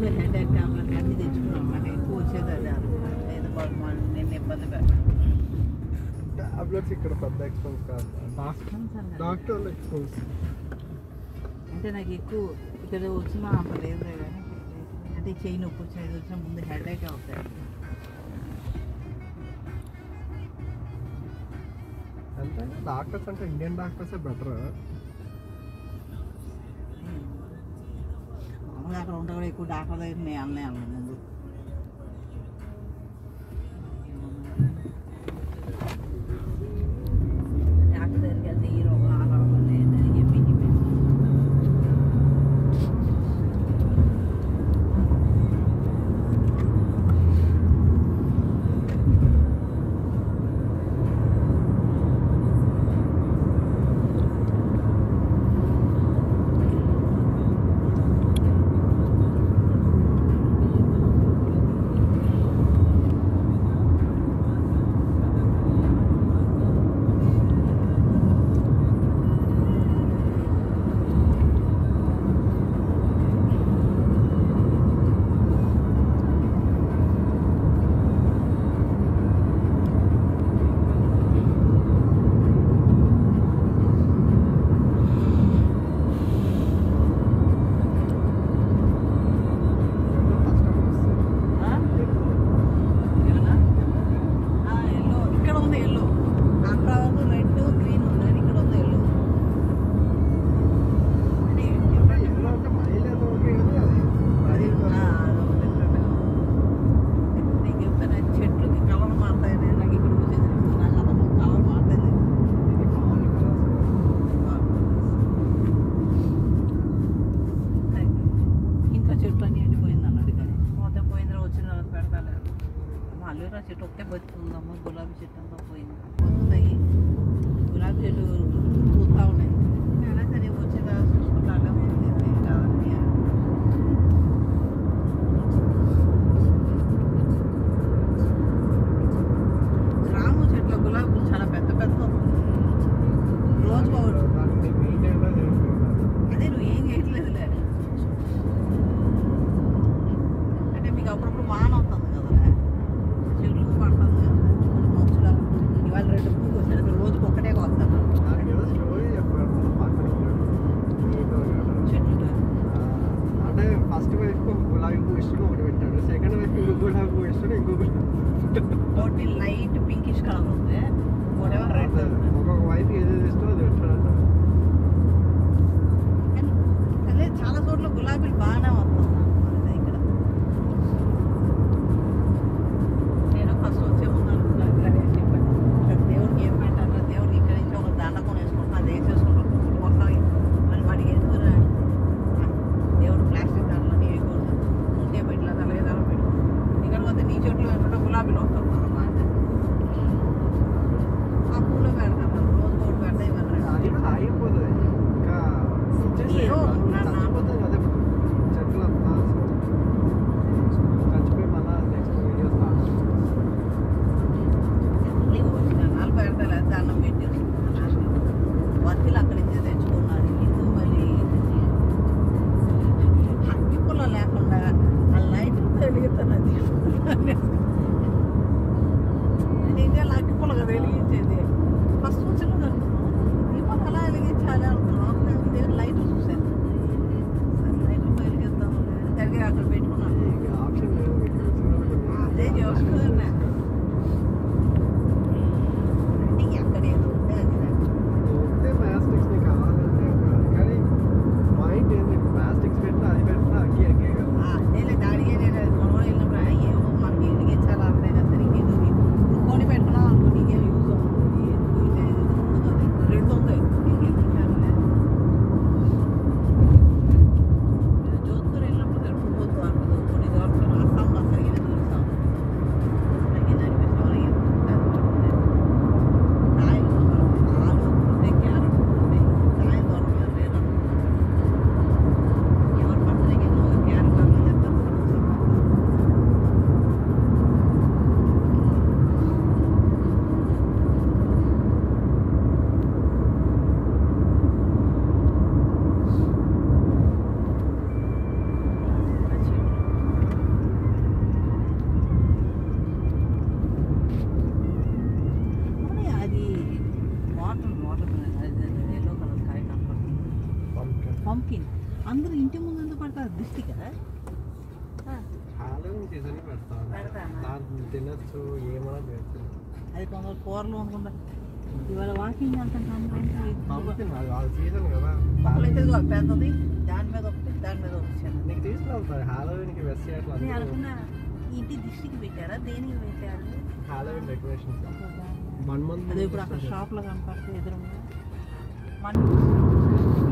ఇప్పుడు హెడ్ ఎక్ టాబ్లెట్ అన్ని తెచ్చుకున్నాం నాకు ఎక్కువ వచ్చేది అదే లేదు బాబు మా- నేను ఇబ్బంది పెట్టాను టాబ్లెట్స్ ఇక్కడ పెద్ద ఎక్స్పెన్స్ కాదు డాక్టర్లు ఎక్స్పెన్స్ అంటే నాకు ఎక్కువ ఇక్కడ వచ్చినా అంత లేదు కానీ అంటే ఈ చెయ్యి నొప్పి వచ్చిన ఇది వచ్చిన ముందు హెడ్ ఎక్ అవుతాయి అంటే డాక్టర్స్ అంటే ఇండియన్ డాక్టర్సే బెటర్ మామూలుగా అక్కడ ఉంటే కూడా ఎక్కువ డాక్టర్ దగ్గర నేను అన్నీ వెళ్ళను ముందు డాక్టర్ దగ్గరికి వెళ్తే ఈ రోగం ఆ రోగం లేదని చెప్పి చెప్పి ఆ? ఏమన్నా? ఆ, ఎల్లో ఇక్కడ ఉంది ఎల్లో అక్కడ వరకు రెడ్ గ్రీన్ ఉంది కానీ ఇక్కడ ఉంది ఎల్లో అంటే different- ఎల్లో అంటే మైలేజ్ ఓకే కానీ అది అది మరీ ఆ, అదొక different గా ఉంది. నీకు చెప్తాను చెట్లుకి కలర్ మారుతాయి అనేది నాకు ఇక్కడ వచ్చి తెలుస్తుంది నాకు అసలు కలర్ మారలేదు ఇది బాగుంది కదా ఇంకా చెట్టు అన్ని ఎండిపోయింది అన్నాడు కానీ పోతే పోయిన తర్వాత వచ్చిన తర్వాత పెడతాలేదు మల్లెరా చెట్టు ఒకటే బతుకుందమ్మ గులాబీ చెట్టు అంతా పోయింది వస్తాయి గులాబీ చెట్టు పూస్తా ఉన్నాయి అయినా సరే వచ్చిన తర్వాత చూసుకుంటానే ఉంది ఏం కాదండి రాము చెట్లు గులాబీ పూలు చాలా పెద్ద పెద్ద రోజు ఒకటి దాన్ని మెయింటైన్ గా చేసుకుంటారు అదే నువ్వు ఏం చేయట్లేదులే అంటే మీకు అప్పుడప్పుడు వాన వస్తుంది కదా చెట్లు పడుతుంది కదా ఇప్పుడు మంచులో ఇవాళ రెండు పూలు వచ్చారు అసలు రోజుకి ఒక్కటే వస్తాను నాకు ఏదో స్టోరీ చెప్పాడు మన పక్కన ఉన్నాడు. నీతో ఉన్నాడు. చెట్లు ఆ, అంటే ఫస్ట్ వైఫ్ గులాబీ పువ్వు ఇష్టం ఒకటి పెట్టాడు సెకండ్ వైఫ్ ఇంకో గులాబీ పువ్వు ఇష్టం ఇంకొకటి ఒకటి లైట్ పింకిష్ కలర్ ఉంది ఒకటేమో రెడ్ అదే, పంకిన్ అందరూ ఇంటి ముందు ఎందుకు పడతారు దిష్టి కదా హాలోవిన్ సీజన్ పెడతాను పెడతానా? దాన్ని తినచ్చు ఏమైనా చేయొచ్చు అది కొందరు కూరలు అనుకుంటా ఇవాళ వాకింగ్ వెళ్తాను పంపిణీ అది వాళ్ళ సీజన్ కదా మొక్కలైతే ఇదిగో పెద్దది దాని మీద ఒకటి దాని మీద ఒకటి చిన్నది. నీకు తీసుకెళ్తారు హాలోవిన్కి వెస్ట్ నేను చేయట్లేదు అనుకున్నా ఇంటి దిష్టికి పెట్టారా దేనికి పెట్టారు హాలోవిన్ డెకరేషన్స్ వన్ మంత్ అదే ఇప్పుడు అక్కడ షాప్లో కనపడితే ఎదురుగా మన